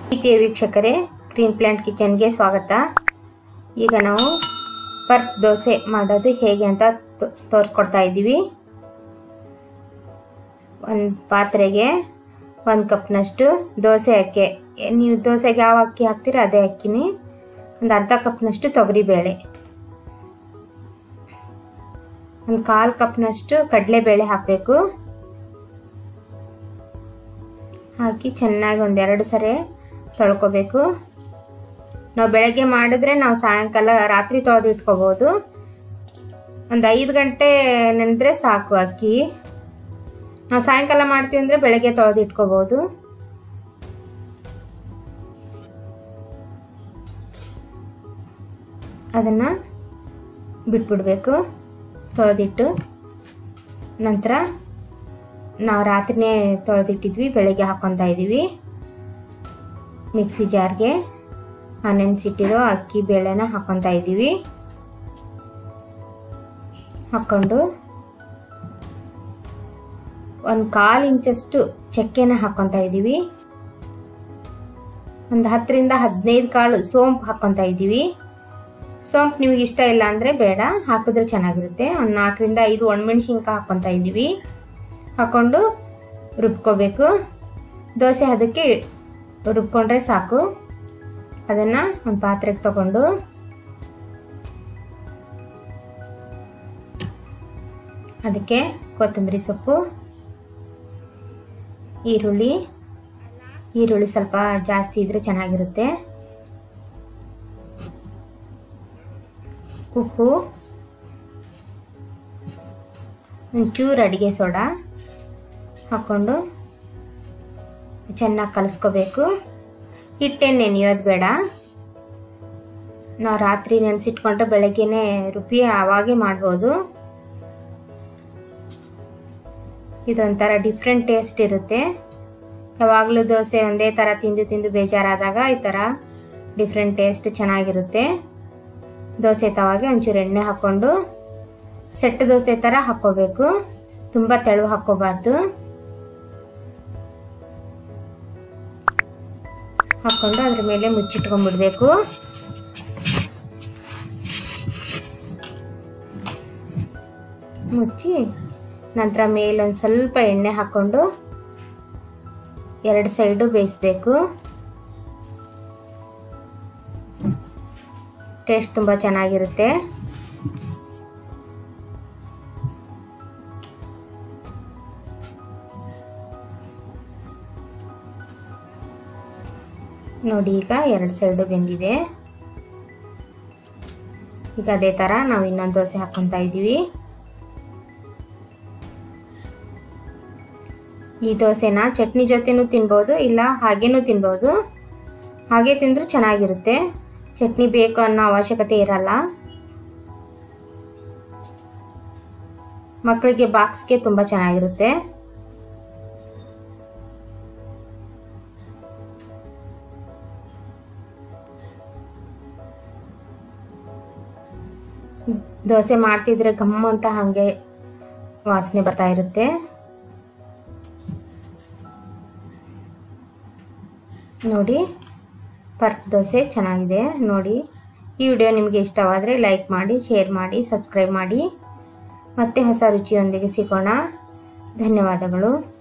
ಪ್ರೀತಿಯ ವೀಕ್ಷಕರೇ green plant ಕಿಚನ್ಗೆ ಸ್ವಾಗತ ಈಗ ನಾವು ಪರ್ಕ್ ದೋಸೆ ಮಾಡೋದು ಹೇಗೆ ಅಂತ ತೋ- ತೋರಿಸ್ಕೊಡ್ತಾ ಇದ್ದೀವಿ ಒಂದು ಪಾತ್ರೆಗೆ ಒಂದು ಕಪ್ನಷ್ಟು ದೋಸೆ ಅಕ್ಕಿ ಎ- ನೀವು ದೋಸೆಗೆ ಯಾವ ಅಕ್ಕಿ ಹಾಕ್ತೀರ ಅದೇ ಅಕ್ಕಿನಿ ಒಂದು ಅರ್ಧ ಕಪ್ನಷ್ಟು ತೊಗರಿಬೇಳೆ ಒಂದು ಕಾಲು ಕಪ್ನಷ್ಟು ಕಡಲೆಬೇಳೆ ಹಾಕಬೇಕು ಹಾಕಿ ಚೆನ್ನಾಗಿ ಒಂದೆರಡು ಸರಿ ತೊಳ್ಕೊಬೇಕು ನಾವು ಬೆಳಗ್ಗೆ ಮಾಡಿದ್ರೆ ನಾವು ಸಾಯಂಕಾಲ ರಾತ್ರಿ ತೊಳೆದು ಇಟ್ಕೋಬೋದು ಒಂದು ಐದು ಗಂಟೆ ನೆನೆದ್ರೆ ಸಾಕು ಅಕ್ಕಿ ನಾವು ಸಾಯಂಕಾಲ ಮಾಡ್ತೀವಿ ಅಂದರೆ ಬೆಳಗ್ಗೆ ತೊಳೆದು ಇಟ್ಕೋಬೋದು ಅದನ್ನು ಬಿಟ್ಬಿಡ್ಬೇಕು ತೊಳೆದಿಟ್ಟು ನಂತರ ನಾವು ರಾತ್ರಿನೇ ತೊಳೆದಿಟ್ಟಿದ್ವಿ ಬೆಳಗ್ಗೆ ಹಾಕ್ಕೊತಾ ಇದ್ದೀವಿ ಮಿಕ್ಸಿ ಜಾರ್ಗೆ ಆ ನೆನೆಸಿಟ್ಟಿರೋ ಅಕ್ಕಿ ಬೇಳೆನ ಹಾಕ್ಕೊತಾ ಇದ್ದೀವಿ ಹಾಕ್ಕೊಂಡು ಒಂದು ಕಾಲು ಇಂಚಷ್ಟು ಚಕ್ಕೆನ ಹಾಕ್ಕೊತಾ ಇದ್ದೀವಿ ಒಂದು ಹತ್ತರಿಂದ ಹದಿನೈದು ಕಾಳು ಸೋಂಪು ಹಾಕ್ಕೊತಾ ಇದ್ದೀವಿ ಸೋಂಪು ನಿಮಗೆ ಇಷ್ಟ ಇಲ್ಲ ಅಂದರೆ ಬೇಡ ಹಾಕಿದ್ರೆ ಚೆನ್ನಾಗಿರುತ್ತೆ ಒಂದು ನಾಲ್ಕರಿಂದ ಐದು ಒಣಮೆಣ್ಸಿನ್ಕಾಯಿ ಹಾಕ್ಕೊತಾ ಇದ್ದೀವಿ ಹಾಕ್ಕೊಂಡು ರುಬ್ಕೋಬೇಕು ದೋಸೆ ಅದಕ್ಕೆ ರುಬ್ಕೊಂಡ್ರೆ ಸಾಕು ಅದನ್ನು ಒಂದು ಪಾತ್ರೆಗೆ ತಗೊಂಡು ಅದಕ್ಕೆ ಕೊತ್ತಂಬರಿ ಸೊಪ್ಪು ಈರುಳ್ಳಿ ಈರುಳ್ಳಿ ಸ್ವಲ್ಪ ಜಾಸ್ತಿ ಇದ್ರೆ ಚೆನ್ನಾಗಿರುತ್ತೆ ಉಪ್ಪು ಒಂಚೂರು ಅಡುಗೆ ಸೋಡಾ ಹಾಕ್ಕೊಂಡು ಚೆನ್ನಾಗಿ ಕಲಿಸ್ಕೋಬೇಕು ಹಿಟ್ಟೇನು ನೆನೆಯೋದು ಬೇಡ ನಾವು ರಾತ್ರಿ ನೆನೆಸಿಟ್ಕೊಂಡ್ರೆ ಬೆಳಗ್ಗೆನೆ ರುಬ್ಬಿ ಆವಾಗೇ ಮಾಡ್ಬೋದು ಇದೊಂಥರ ಡಿಫ್ರೆಂಟ್ ಟೇಸ್ಟ್ ಇರುತ್ತೆ ಯಾವಾಗಲೂ ದೋಸೆ ಒಂದೇ ಥರ ತಿಂದು ತಿಂದು ಬೇಜಾರಾದಾಗ ಈ ಥರ ಡಿಫ್ರೆಂಟ್ ಟೇಸ್ಟ್ ಚೆನ್ನಾಗಿರುತ್ತೆ ದೋಸೆ ತವಾಗೆ ಒಂಚೂರು ಎಣ್ಣೆ ಹಾಕ್ಕೊಂಡು ಸೆಟ್ ದೋಸೆ ಥರ ಹಾಕ್ಕೋಬೇಕು ತುಂಬ ತೆಳು ಹಾಕ್ಕೋಬಾರ್ದು ಹಾಕ್ಕೊಂಡು ಅದ್ರ ಮೇಲೆ ಮುಚ್ಚಿಟ್ಕೊಂಡ್ಬಿಡ್ಬೇಕು ಮುಚ್ಚಿ ನಂತರ ಮೇಲೊಂದು ಸ್ವಲ್ಪ ಎಣ್ಣೆ ಹಾಕ್ಕೊಂಡು ಎರಡು ಸೈಡು ಬೇಯಿಸ್ಬೇಕು ಟೇಸ್ಟ್ ತುಂಬ ಚೆನ್ನಾಗಿರುತ್ತೆ ನೋಡಿ ಈಗ ಎರಡು ಸೈಡು ಬೆಂದಿದೆ ಈಗ ಅದೇ ಥರ ನಾವು ಇನ್ನೊಂದು ದೋಸೆ ಹಾಕ್ಕೊತಾ ಇದ್ದೀವಿ ಈ ದೋಸೆನ ಚಟ್ನಿ ಜೊತೆನೂ ತಿನ್ಬೋದು ಇಲ್ಲ ಹಾಗೇನೂ ತಿನ್ಬೋದು ಹಾಗೆ ತಿಂದರೂ ಚೆನ್ನಾಗಿರುತ್ತೆ ಚಟ್ನಿ ಬೇಕು ಅನ್ನೋ ಅವಶ್ಯಕತೆ ಇರಲ್ಲ ಮಕ್ಕಳಿಗೆ ಬಾಕ್ಸ್ಗೆ ತುಂಬ ಚೆನ್ನಾಗಿರುತ್ತೆ ದೋಸೆ ಮಾಡ್ತಿದ್ರೆ ಗಮ್ ಅಂತ ಹಾಗೆ ವಾಸನೆ ಬರ್ತಾ ಇರುತ್ತೆ ನೋಡಿ ಪರ್ಕ್ ದೋಸೆ ಚೆನ್ನಾಗಿದೆ ನೋಡಿ ಈ ವಿಡಿಯೋ ನಿಮಗೆ ಇಷ್ಟವಾದರೆ ಲೈಕ್ ಮಾಡಿ ಶೇರ್ ಮಾಡಿ ಸಬ್ಸ್ಕ್ರೈಬ್ ಮಾಡಿ ಮತ್ತೆ ಹೊಸ ರುಚಿಯೊಂದಿಗೆ ಸಿಗೋಣ ಧನ್ಯವಾದಗಳು